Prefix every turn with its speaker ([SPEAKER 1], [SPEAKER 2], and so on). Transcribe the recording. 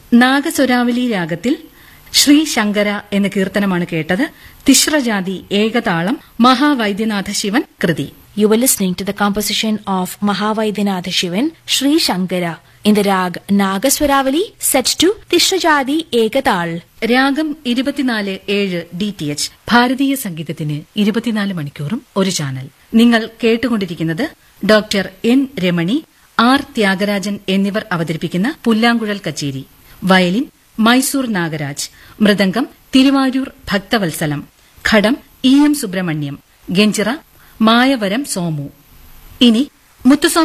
[SPEAKER 1] നാഗസ്വരാവലി രാഗത്തിൽ ശ്രീ ശങ്കര എന്ന കീർത്തനമാണ് കേട്ടത് തിശ്രജാതി ഏകതാളം മഹാവൈദ്യനാഥ ശിവൻ കൃതി
[SPEAKER 2] You were listening to the composition of Mahavaidyanath Shivan, Sri Shankara, in the rag Nagaswaravali, set to Tishrajadi Ekatal.
[SPEAKER 1] രാഗം ഇരുപത്തിനാല് ഏഴ് ഡി ടി എച്ച് ഭാരതീയ സംഗീതത്തിന് ഇരുപത്തിനാല് മണിക്കൂറും ഒരു ചാനൽ നിങ്ങൾ കേട്ടുകൊണ്ടിരിക്കുന്നത് doctor N Ramani R Thyagarajan എന്നിവർ അവതരിപ്പിക്കുന്ന പുല്ലാങ്കുഴൽ കച്ചേരി വയലിൻ മൈസൂർ നാഗരാജ് മൃദംഗം തിരുവാരൂർ ഭക്തവത്സലം ഘടം ഇ എം സുബ്രഹ്മണ്യം ഗഞ്ചിറ മായവരം സോമു ഇനി മുത്തുസ്വാമി